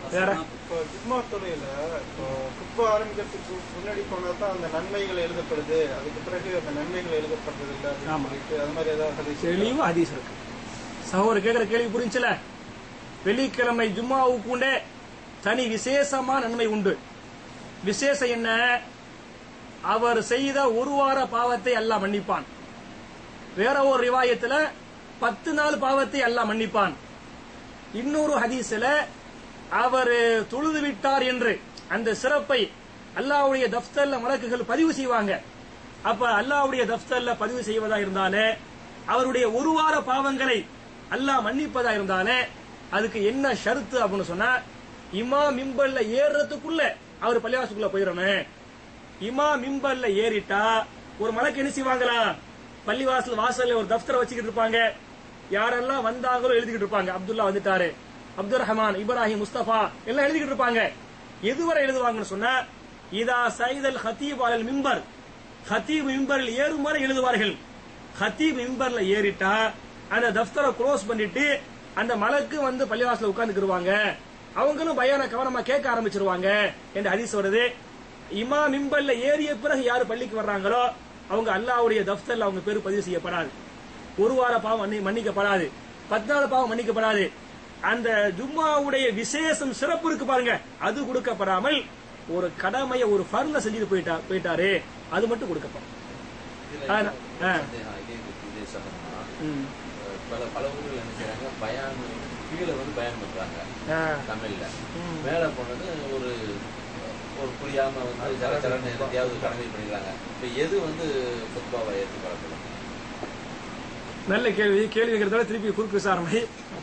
வேற இப்போ ஜும்மா தொழில இப்போ குப்பை ஆரம்பிக்கிறதுக்கு முன்னாடி போனா தான் அந்த நன்மைகள் எழுதப்படுது அதுக்கு பிறகு அந்த நன்மைகள் எழுதப்படுறது இல்லை அப்படின்னு ஆமா. சொல்லிட்டு அது மாதிரி ஏதாவது ஹதீஸ் இருக்கா? தெளிவா ஹதீஸ் இருக்கு சகோதரர் கேட்கிற கேள்வி புரிஞ்சுல வெள்ளிக்கிழமை ஜும்மாவுக்கு உண்டே தனி விசேஷமா நன்மை உண்டு விசேஷம் என்ன அவர் செய்த ஒரு வார பாவத்தை அல்லாஹ் மன்னிப்பான் வேற ஒரு ரிவாயத்துல பத்து நாள் பாவத்தை அல்லாஹ் மன்னிப்பான் இன்னொரு ஹதீஸ்ல அவர் தொழுது விட்டார் என்று அந்த சிறப்பை அல்லாஹ்வுடைய தஃப்தர்ல மலக்குகள் பதிவு செய்வாங்க அப்ப அல்லாஹ்வுடைய தஃப்தர்ல பதிவு செய்வதா இருந்தாலே அவருடைய ஒரு வார பாவங்களை அல்லாஹ் மன்னிப்பதா இருந்தாலே அதுக்கு என்ன ஷர்த்து அப்படின்னு சொன்னா இமா மிம்பல்ல ஏறுறதுக்குள்ள அவர் பள்ளிவாசுக்குள்ள போயிடணும் இமா மிம்பல்ல ஏறிட்டா ஒரு மலக்கு என்ன செய்வாங்களா பள்ளிவாசல் வாசல்ல ஒரு தஃப்தரை வச்சுக்கிட்டு இருப்பாங்க யாரெல்லாம் வந்தாங்களோ எழுதிக்கிட்டு இருப்பாங்க அப்துல்லா வந்துட்டாரு அப்துல் ரஹ்மான் இப்ராஹிம் முஸ்தபா எல்லாம் எழுதிக்கிட்டு இருப்பாங்க எதுவரை எழுதுவாங்கன்னு சொன்னா இதா சைதல் ஹத்தீப் அலல் மிம்பர் ஹத்தீப் மிம்பரில் ஏறும் வரை எழுதுவார்கள் ஹத்தீப் மிம்பர்ல ஏறிட்டா அந்த தஃப்தரை க்ளோஸ் பண்ணிட்டு அந்த மலக்கு வந்து பள்ளிவாசல்ல உட்கார்ந்துக்கிடுவாங்க அவங்களும் பயான கவனமா கேட்க ஆரம்பிச்சிருவாங்க என்று ஹதீஸ் வருது இமா மிம்பர்ல ஏறிய பிறகு யாரு பள்ளிக்கு வர்றாங்களோ அவங்க அல்லாஹ்வுடைய தஃப்தர்ல அவங்க பேரு பதிவு செய்யப்படாது ஒரு வார பாவம் மன்னி- மன்னிக்கப்படாது பத்து நாள் பாவம் மன்னிக்கப்படாது அந்த ஜும்மாவுடைய விசேஷம் சிறப்பு இருக்கு பாருங்க அது கொடுக்கப்படாமல் ஒரு கடமையை ஒரு ஃபர்ல செஞ்சுட்டு போயிட்டா போயிட்டாரு அது மட்டும் கொடுக்கப்படும் இதுல ஆ, இன்னும் ஆ. சந்தேகம் இதே இது- இதே சம்பந்தமா ம். அஹ் பல பல ஊர்கள் என்ன செய்றாங்க பயான் கீழே வந்து பயன் பண்றாங்க ஆ. தமிழ்ல ம். மேல போனது ஒரு ஒரு புரியாம வந்து ஜல ஜலன்னு எதையாவது கடமை பண்ணிடுறாங்க இப்ப எது வந்து புத்பாவை ஏற்றுக்கொள்ளப்படும் நல்ல கேள்வி கேள்வி கேட்கறதால திருப்பி குறுக்கு விசாரணை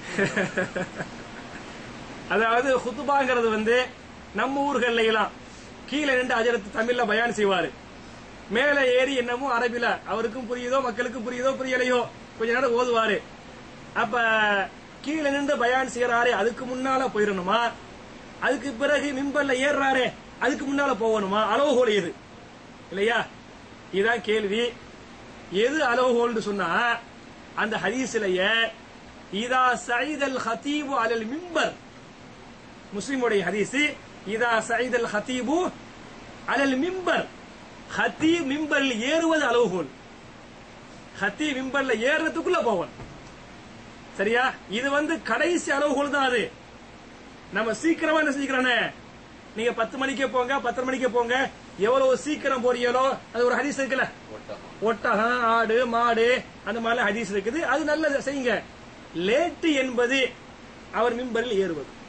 அதாவது ஹுத்துபாங்கிறது வந்து நம்ம ஊர்கள்ல எல்லாம் கீழே நின்று அஜரத்து தமிழ்ல பயான் செய்வாரு மேல ஏறி என்னமோ அரபில அவருக்கும் புரியுதோ மக்களுக்கும் புரியுதோ புரியலையோ கொஞ்ச நேரம் ஓதுவாரு அப்ப கீழே நின்று பயான் செய்யறாரு அதுக்கு முன்னால போயிடணுமா அதுக்கு பிறகு மிம்பர்ல ஏறுறாரே அதுக்கு முன்னால போகணுமா அளவுகோல் எது இல்லையா இதான் கேள்வி எது அளவுகோல்னு சொன்னா அந்த ஹதீஸ்லயே இதா சைதல் ஹதீபு அலல் மிம்பர் முஸ்லிமுடைய ஹதீஸ் இதா சைதல் ஹதீபு அலல் மிம்பர் ஹத்தீப் மிம்பரில் ஏறுவது அளவுகோல் ஹத்தீ மிம்பர்ல ஏறுறதுக்குள்ள போவன் சரியா இது வந்து கடைசி அளவுகோல் தான் அது நம்ம சீக்கிரமா என்ன செஞ்சுக்கிறோனே நீங்க பத்து மணிக்கே போங்க பத்தரை மணிக்கே போங்க எவ்வளவு சீக்கிரம் போறீங்களோ அது ஒரு ஹதீஸ் இருக்குல்ல ஒட்டகம் ஒட்டகம் ஆடு மாடு அந்த மாதிரி ஹதீஸ் இருக்குது அது நல்லது செய்யுங்க லேட்டு என்பது அவர் மிம்பரில் ஏறுவது